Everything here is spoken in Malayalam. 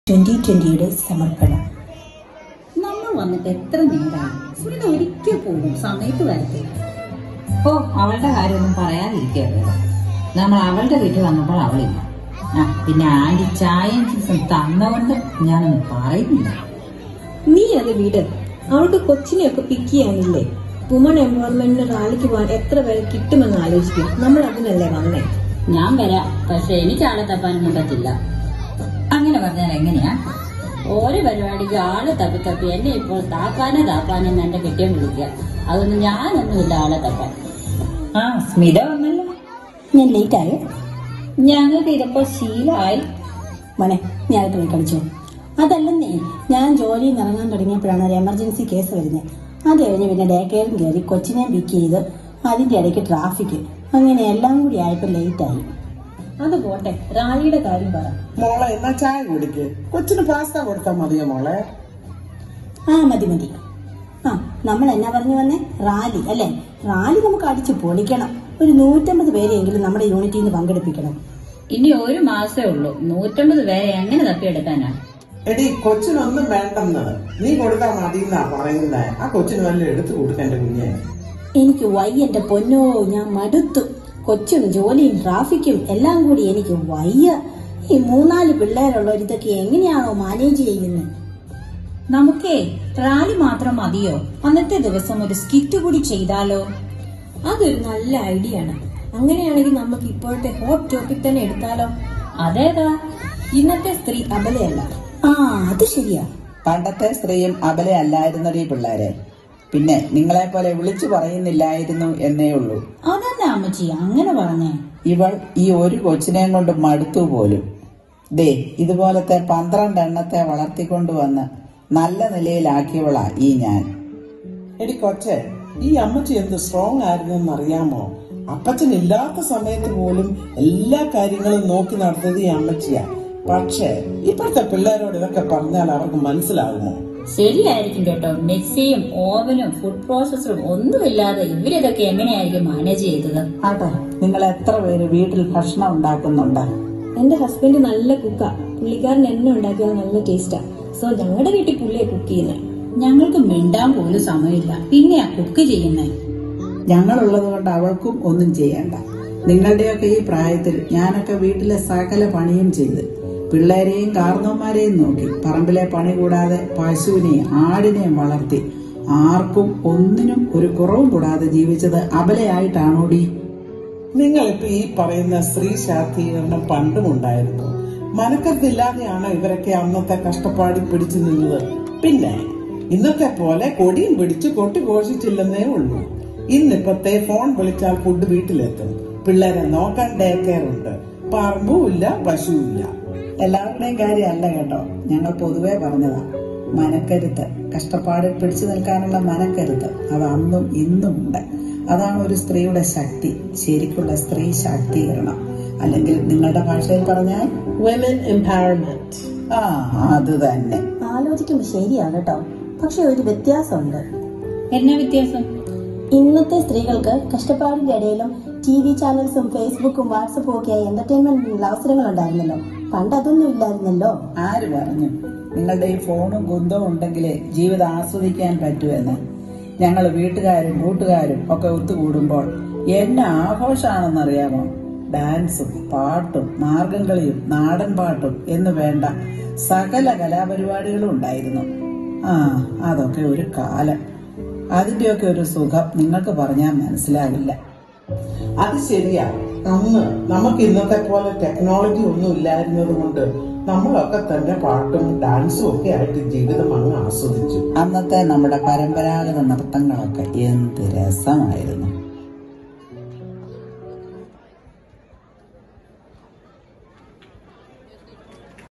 ട്വന്റി ട്വന്റിയുടെ സമർപ്പണം നമ്മൾ വന്നിട്ട് എത്ര നേരമായി സുനിത ഒരിക്കൽ പോലും സമയത്ത് വരത്തില്ല ഓ അവളുടെ കാര്യമൊന്നും പറയാതിരിക്കരുത് നമ്മൾ അവളുടെ വീട്ടിൽ വന്നപ്പോൾ അവളില്ല ആ പിന്നെ ആന്റി ചായയും ചിപ്സും തന്നകൊണ്ട് ഞാനൊന്നും പറയുന്നില്ല നീ അത് വിട് അവൾക്ക് കൊച്ചിനെയൊക്കെ പിക്ക് ചെയ്യാനില്ലേ വുമൺ എംപവർമെന്റിന് റാലിക്ക് പോകാൻ എത്ര പേരെ കിട്ടുമെന്ന് ആലോചിക്കും നമ്മൾ അതിനല്ലേ വന്നേ ഞാൻ വരാം പക്ഷെ എനിക്ക് ആളെ തപ്പാനൊന്നും പറ്റില്ല അങ്ങനെ പറഞ്ഞാൽ എങ്ങനെയാ ഓരോ പരിപാടിക്ക് ആളെ തപ്പി തപ്പി എന്നെ ഇപ്പോൾ താപ്പാനെ താപ്പാനെന്ന് എന്റെ കെട്ടിയം വിളിക്കുക അതൊന്നും ഞാനൊന്നുമില്ല ആളെ തപ്പാൻ ആ സ്മിത വന്നല്ലോ ഞാൻ ലേറ്റ് ആയോ ഞങ്ങൾക്ക് ഇതിപ്പോ ശീലമായി മോനെ ഞാൻ പോയി കളിച്ചു അതല്ലെന്നേ ഞാൻ ജോലിയിൽ നിന്ന് ഇറങ്ങാൻ തുടങ്ങിയപ്പോഴാണ് ഒരു എമർജൻസി കേസ് വരുന്നത് അത് കഴിഞ്ഞ് പിന്നെ ഡേ കെയറും കയറി കൊച്ചിനെ പിക്ക് ചെയ്ത് അതിന്റെ ഇടയ്ക്ക് ട്രാഫിക് അങ്ങനെ എല്ലാം കൂടി ആയപ്പോൾ ലേറ്റ് ആയി അത് പോട്ടെ റാലിയുടെ കാര്യം പറ മോളെ എന്നാ ചായ കുടിക്ക് കൊച്ചിന് പാസ്ത കൊടുത്താൽ മതിയോ മോളെ ആ മതി മതി ആ നമ്മൾ എന്നാ പറഞ്ഞു വന്നേ റാലി അല്ലേ റാലി നമുക്ക് അടിച്ചു പൊളിക്കണം ഒരു നൂറ്റമ്പത് പേരെയെങ്കിലും നമ്മുടെ യൂണിറ്റിൽ നിന്ന് പങ്കെടുപ്പിക്കണം ഇനി ഒരു മാസേ ഉള്ളൂ നൂറ്റമ്പത് പേരെ എങ്ങനെ തപ്പിയെടുക്കാനാ എടി കൊച്ചിനൊന്നും വേണ്ടെന്ന് നീ കൊടുത്താൽ മതി എന്നാ പറയുന്നത് ആ കൊച്ചിന് വല്ല എടുത്തു കൊടുക്കന്റെ കുഞ്ഞെ എനിക്ക് വയ്യ എന്റെ പൊന്നോ ഞാൻ മടുത്തു കൊച്ചും ജോലിയും ട്രാഫിക്കും എല്ലാം കൂടി എനിക്ക് വയ്യ ഈ മൂന്നാല് പിള്ളേരുള്ളവർ ഇതൊക്കെ എങ്ങനെയാണോ മാനേജ് ചെയ്യുന്നത് നമുക്കേ റാലി മാത്രം മതിയോ അന്നത്തെ ദിവസം ഒരു സ്കിറ്റ് കൂടി ചെയ്താലോ അതൊരു നല്ല ഐഡിയ ആണ് അങ്ങനെയാണെങ്കിൽ നമുക്ക് ഇപ്പോഴത്തെ ഹോട്ട് ടോപ്പിക് തന്നെ എടുത്താലോ അതേതാ ഇന്നത്തെ സ്ത്രീ അബലയല്ല ആ അത് ശരിയാ പണ്ടത്തെ സ്ത്രീയും അബലയല്ലായിരുന്നടി പിള്ളേരെ പിന്നെ നിങ്ങളെ പോലെ വിളിച്ചു പറയുന്നില്ലായിരുന്നു എന്നേ ഉള്ളൂ അതന്നെ അമ്മച്ചി അങ്ങനെ പറഞ്ഞേ ഇവൾ ഈ ഒരു കൊച്ചിനെയും കൊണ്ട് മടുത്തു പോലും ദേ ഇതുപോലത്തെ പന്ത്രണ്ട് എണ്ണത്തെ വളർത്തിക്കൊണ്ടുവന്ന് നല്ല നിലയിലാക്കിയവളാ ഈ ഞാൻ എടി കൊച്ചെ ഈ അമ്മച്ചി എന്ത് സ്ട്രോങ് ആയിരുന്നു അറിയാമോ അപ്പച്ചൻ ഇല്ലാത്ത സമയത്ത് പോലും എല്ലാ കാര്യങ്ങളും നോക്കി നടത്തിയത് ഈ അമ്മച്ചിയാ പക്ഷേ ഇപ്പോഴത്തെ പിള്ളേരോട് ഇതൊക്കെ പറഞ്ഞാൽ അവർക്ക് മനസ്സിലാകുമോ ശരിയായിരിക്കും കേട്ടോ മിക്സിയും ഓവനും ഫുഡ് പ്രോസസ്സറും ഒന്നുമില്ലാതെ ഇവരിതൊക്കെ എങ്ങനെയായിരിക്കും മാനേജ് ചെയ്തത് ആട്ടെ നിങ്ങൾ എത്ര പേര് വീട്ടിൽ ഭക്ഷണം ഉണ്ടാക്കുന്നുണ്ട് എന്റെ ഹസ്ബൻഡ് നല്ല കുക്കാ പുള്ളിക്കാരൻ എന്നെ ഉണ്ടാക്കിയത് നല്ല ടേസ്റ്റാ സോ ഞങ്ങളുടെ വീട്ടിൽ പുള്ളിയെ കുക്ക് ചെയ്യുന്നത് ഞങ്ങൾക്ക് മിണ്ടാൻ പോലും സമയമില്ല പിന്നെയാ കുക്ക് ചെയ്യുന്നേ ഞങ്ങളുള്ളത് കൊണ്ട് അവൾക്കും ഒന്നും ചെയ്യണ്ട നിങ്ങളുടെയൊക്കെ ഈ പ്രായത്തിൽ ഞാനൊക്കെ വീട്ടിലെ സകല പണിയും ചെയ്ത് പിള്ളേരെയും കാർന്നോന്മാരെയും നോക്കി പറമ്പിലെ പണി കൂടാതെ പശുവിനെയും ആടിനെയും വളർത്തി ആർക്കും ഒന്നിനും ഒരു കുറവും കൂടാതെ ജീവിച്ചത് അബലയായിട്ടാണോടി നിങ്ങളിപ്പോ ഈ പറയുന്ന സ്ത്രീ ശാക്തീകരണം പണ്ടും ഉണ്ടായിരുന്നു മനക്കത്തില്ലാതെയാണ് ഇവരൊക്കെ അന്നത്തെ കഷ്ടപ്പാടിൽ പിടിച്ചു നിന്നത് പിന്നെ ഇന്നത്തെ പോലെ കൊടിയും പിടിച്ച് കൊട്ടി ഘോഷിച്ചില്ലെന്നേ ഉള്ളൂ ഇന്നിപ്പത്തെ ഫോൺ വിളിച്ചാൽ ഫുഡ് വീട്ടിലെത്തും പിള്ളേരെ നോക്കാൻ ഡേ കെയർ ഉണ്ട് പറമ്പും ഇല്ല പശുവും ഇല്ല എല്ലാവരുടെയും കാര്യമല്ല കേട്ടോ ഞങ്ങൾ പൊതുവെ പറഞ്ഞതാ മനക്കരുത്ത് കഷ്ടപ്പാടിൽ പിടിച്ചു നിൽക്കാനുള്ള മനക്കരുത്ത് അത് അന്നും ഇന്നും ഉണ്ട് അതാണ് ഒരു സ്ത്രീയുടെ ശക്തി ശരിക്കുള്ള സ്ത്രീ ശാക്തീകരണം അല്ലെങ്കിൽ നിങ്ങളുടെ ഭാഷയിൽ പറഞ്ഞാൽ women empowerment ആ അത് തന്നെ ആലോചിക്കുമ്പോൾ ശരിയാ കേട്ടോ പക്ഷെ ഒരു വ്യത്യാസമുണ്ട് എന്നാ വ്യത്യാസം ഇന്നത്തെ സ്ത്രീകൾക്ക് കഷ്ടപ്പാടിന്റെ ഇടയിലും ടി വി ചാനൽസും ഫേസ്ബുക്കും വാട്സപ്പും ഒക്കെ ആയി എന്റർടൈൻമെന്റിനുള്ള അവസരങ്ങൾ ഉണ്ടായിരുന്നല്ലോ പണ്ട് അതൊന്നും ഇല്ലായിരുന്നല്ലോ ആര് പറഞ്ഞു നിങ്ങളുടെ ഈ ഫോണും കുന്തവും ഉണ്ടെങ്കിലേ ജീവിതം ആസ്വദിക്കാൻ പറ്റുമെന്ന് ഞങ്ങൾ വീട്ടുകാരും കൂട്ടുകാരും ഒക്കെ ഒത്തുകൂടുമ്പോൾ എന്നെ ആഘോഷമാണെന്നറിയാമോ ഡാൻസും പാട്ടും മാർഗംകളിയും നാടൻ പാട്ടും എന്ന് വേണ്ട സകല കലാപരിപാടികളും ഉണ്ടായിരുന്നു ആ അതൊക്കെ ഒരു കാലം അതിന്റെയൊക്കെ ഒരു സുഖം നിങ്ങൾക്ക് പറഞ്ഞാൽ മനസ്സിലാകില്ല അത് ശരിയാ അന്ന് നമുക്ക് ഇന്നത്തെ പോലെ ടെക്നോളജി ഒന്നും ഇല്ലായിരുന്നത് കൊണ്ട് നമ്മളൊക്കെ തന്നെ പാട്ടും ഡാൻസും ഒക്കെ ആയിട്ട് ജീവിതം അങ്ങ് ആസ്വദിച്ചു അന്നത്തെ നമ്മുടെ പരമ്പരാഗത നൃത്തങ്ങളൊക്കെ എന്ത് രസമായിരുന്നു